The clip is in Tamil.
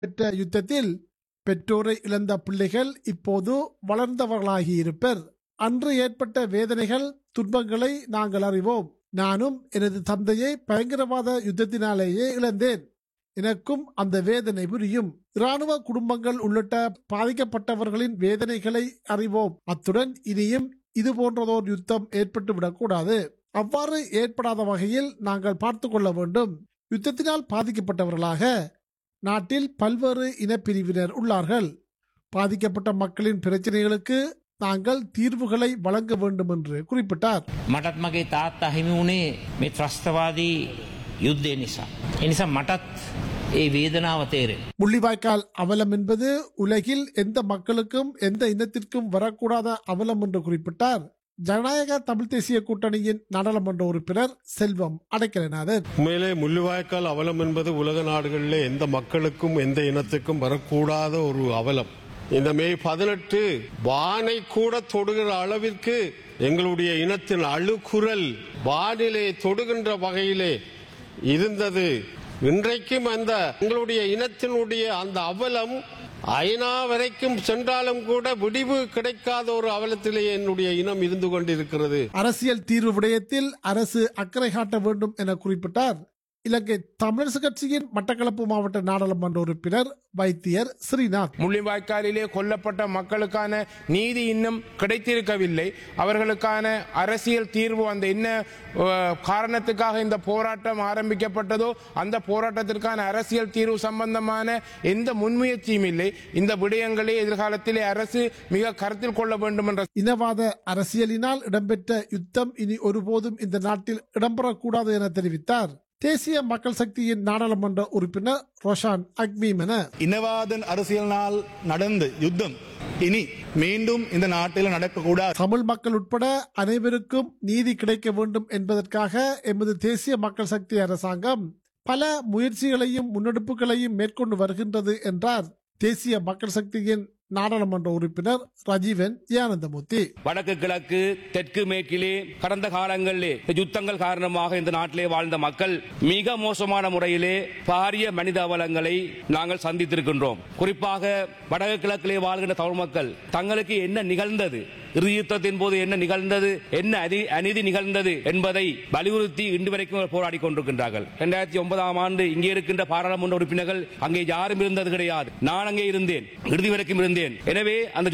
பெற்ற யுத்தத்தில் பெற்றோரை இழந்த பிள்ளைகள் இப்போது வளர்ந்தவர்களாகியிருப்பர் அன்று ஏற்பட்ட வேதனைகள் துன்பங்களை நாங்கள் அறிவோம் நானும் எனது தந்தையை பயங்கரவாத யுத்தத்தினாலேயே இழந்தேன் எனக்கும் அந்த வேதனை புரியும் இராணுவ குடும்பங்கள் உள்ளிட்ட பாதிக்கப்பட்டவர்களின் வேதனைகளை அறிவோம் அத்துடன் இனியும் இது போன்றதோர் யுத்தம் ஏற்பட்டுவிடக்கூடாது அவ்வாறு ஏற்படாத வகையில் நாங்கள் பார்த்து கொள்ள வேண்டும் யுத்தத்தினால் பாதிக்கப்பட்டவர்களாக நாட்டில் பல்வேறு இனப்பிரிவினர் உள்ளார்கள் பாதிக்கப்பட்ட மக்களின் பிரச்சனைகளுக்கு நாங்கள் தீர்வுகளை வழங்க வேண்டும் என்று குறிப்பிட்டார் මටත් මගේ තාත්තා හිමි වුණේ මේ ත්‍රස්තවාදී යුද්ධය නිසා. එනිසා මටත් ඒ වේදනාව තේරෙන. முள்ளிவாய்க்கால் அவலம் என்பது உலகில் எந்த மக்களுக்கும் எந்த இனத்திற்கும் வரக்கூடாத அவலம் என்று குறிப்பிட்டார் ஜனநாயக தமிழ் தேசிய கூட்டணியின் நாடாளுமன்ற உறுப்பினர் செல்வம் அடைக்கலநாதன் உண்மையிலே முள்ளிவாய்க்கால் அவலம் என்பது உலக நாடுகளிலே எந்த மக்களுக்கும் எந்த இனத்துக்கும் வரக்கூடாத ஒரு அவலம் இந்த மே பதினெட்டு வானை கூட தொடுகிற அளவிற்கு எங்களுடைய இனத்தின் அழுக்குரல் வானிலே தொடுகின்ற வகையிலே இருந்தது இன்றைக்கும் அந்த எங்களுடைய இனத்தினுடைய அந்த அவலம் ஐநா வரைக்கும் சென்றாலும் கூட விடிவு கிடைக்காத ஒரு அவலத்திலே என்னுடைய இனம் இருந்து கொண்டிருக்கிறது அரசியல் தீர்வு விடயத்தில் அரசு அக்கறை காட்ட வேண்டும் என குறிப்பிட்டார் இலங்கை தமிழரசு கட்சியின் மட்டக்களப்பு மாவட்ட நாடாளுமன்ற உறுப்பினர் வைத்தியர் ஸ்ரீநாத் முள்ளிவாய்க்காலிலே கொல்லப்பட்ட மக்களுக்கான நீதி இன்னும் கிடைத்திருக்கவில்லை அவர்களுக்கான அரசியல் தீர்வு அந்த என்ன அஹ், காரணத்துக்காக இந்த போராட்டம் ஆரம்பிக்கப்பட்டதோ அந்த போராட்டத்திற்கான அரசியல் தீர்வு சம்பந்தமான எந்த முன்முயற்சியும் இல்லை இந்த விடயங்களை எதிர்காலத்திலே அரசு மிக கருத்தில் கொள்ள வேண்டும் என்ற இனவாத அரசியலினால் இடம்பெற்ற யுத்தம் இனி ஒருபோதும் இந்த நாட்டில் இடம்பெறக்கூடாது என தெரிவித்தார் தேசிய மக்கள் சக்தியின் நாடாளுமன்ற உறுப்பினர் ரோஷான் அக்மீமென இனவாதன் அரசியலினால் நடந்த யுத்தம் இனி மீண்டும் இந்த நாட்டில் நடக்கக்கூடாது தமிழ் மக்கள் உட்பட அனைவருக்கும் நீதி கிடைக்க வேண்டும் என்பதற்காக எமது தேசிய மக்கள் சக்தி அரசாங்கம் பல முயற்சிகளையும் முன்னெடுப்புகளையும் மேற்கொண்டு வருகின்றது என்றார் தேசிய மக்கள் சக்தியின் நாடாளுமன்ற உறுப்பினர் ரஜீவன் ஏனந்தமூர்த்தி வடக்கு கிழக்கு தெற்கு மேற்கிலே கடந்த காலங்களிலே இந்த யுத்தங்கள் காரணமாக இந்த நாட்டிலே வாழ்ந்த மக்கள் மிக மோசமான முறையிலே பாரிய மனித அவலங்களை நாங்கள் சந்தித்திருக்கின்றோம் குறிப்பாக வடக்கு கிழக்கிலே வாழ்கின்ற தமிழ் மக்கள் தங்களுக்கு என்ன நிகழ்ந்தது இறுதி யுத்தத்தின் போது என்ன நிகழ்ந்தது என்ன அதி- அநீதி நிகழ்ந்தது என்பதை வலியுறுத்தி இன்று வரைக்கும் போராடி கொண்டிருக்கின்றார்கள் இரண்டாயிரத்தி ஒன்பதாம் ஆண்டு இங்கே இருக்கின்ற பாராளுமன்ற உறுப்பினர்கள் அங்கே யாரும் இருந்தது கிடையாது நான் அங்கே இருந்தேன் இறுதி வரைக்கும் இருந்தேன் எனவே அந்த